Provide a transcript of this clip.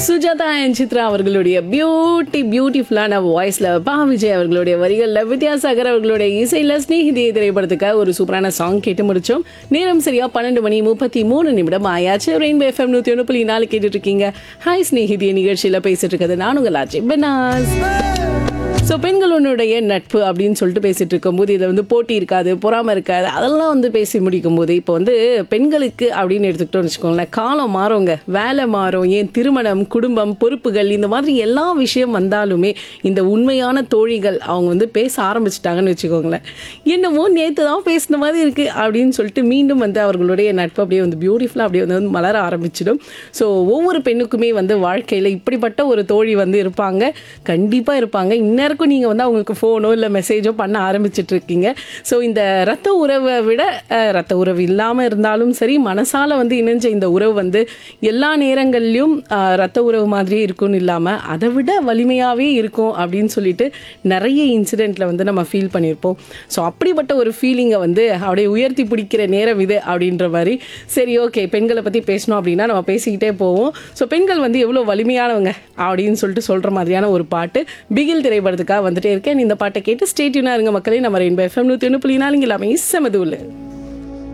Sujatha and Chitra அவர்களுடைய beauty பியூட்டிஃபுல்லான வாய்ஸ்ல பா விஜய் அவர்களுடைய வரிகள்ல வித்யாசாகர் அவர்களுடைய இசையில ஸ்நேகிதியை திரைப்படத்துக்காக ஒரு சூப்பரான சாங் கேட்டு முடிச்சோம் நேரம் சரியா பன்னெண்டு மணி முப்பத்தி மூணு நிமிடம் ஆயாச்சு ரெயின்போ எஃப்எம் நூத்தி ஒன்று புள்ளி நாலு கேட்டுட்டு இருக்கீங்க ஹாய் ஸ்நேகிதி நிகழ்ச்சியில பேசிட்டு இருக்கிறது நான் உங்கள் ஆச்சி பெனாஸ் ஸோ பெண்களுடைய நட்பு அப்படின்னு சொல்லிட்டு பேசிட்டு இருக்கும்போது இதில் வந்து போட்டி இருக்காது பொறாமை இருக்காது அதெல்லாம் வந்து பேசி முடிக்கும் போது இப்போ வந்து பெண்களுக்கு அப்படின்னு எடுத்துக்கிட்டோம்னு வச்சுக்கோங்களேன் காலம் மாறுங்க வேலை மாறும் ஏன் திருமணம் குடும்பம் பொறுப்புகள் இந்த மாதிரி எல்லா விஷயம் வந்தாலுமே இந்த உண்மையான தோழிகள் அவங்க வந்து பேச ஆரம்பிச்சிட்டாங்கன்னு வச்சுக்கோங்களேன் என்னமோ நேற்று தான் பேசின மாதிரி இருக்குது அப்படின்னு சொல்லிட்டு மீண்டும் வந்து அவர்களுடைய நட்பு அப்படியே வந்து பியூட்டிஃபுல்லாக அப்படியே வந்து மலர ஆரம்பிச்சிடும் ஸோ ஒவ்வொரு பெண்ணுக்குமே வந்து வாழ்க்கையில் இப்படிப்பட்ட ஒரு தோழி வந்து இருப்பாங்க கண்டிப்பாக இருப்பாங்க இந்நேரக்கும் நீங்கள் வந்து அவங்களுக்கு ஃபோனோ இல்லை மெசேஜோ பண்ண ஆரம்பிச்சிட்டு இருக்கீங்க ஸோ இந்த ரத்த உறவை விட அஹ், ரத்த உறவு இல்லாமல் இருந்தாலும் சரி மனசால வந்து இணைஞ்ச இந்த உறவு வந்து எல்லா நேரங்கள்லையும் அஹ், ரத்த உறவு மாதிரியே இருக்கும்னு இல்லாமல் அதை விட வலிமையாகவே இருக்கும் அப்படின்னு சொல்லிட்டு நிறைய இன்சிடெண்ட்டில் வந்து நம்ம ஃபீல் பண்ணியிருப்போம் ஸோ அப்படிப்பட்ட ஒரு ஃபீலிங்கை வந்து அப்படியே உயர்த்தி பிடிக்கிற நேரம் இது அப்படின்ற மாதிரி சரி ஓகே பெண்களை பற்றி பேசணும் அப்படின்னா நம்ம பேசிக்கிட்டே போவோம் ஸோ பெண்கள் வந்து எவ்வளோ வலிமையானவங்க அப்படின்னு சொல்லிட்டு சொல்கிற மாதிரியான ஒரு பாட்டு பிகில் திரைப்படத்துக்காக வந்துட்டே இருக்கேன் இந்த பாட்டை கேட்டு ஸ்டேட்யூனாக இருங்க மக்களே நம்ம ரெயின்போ எஃப்எம் நூற்றி ஒன்று புள்ளி நாலுங்க எல்லாமே செமது உள்ள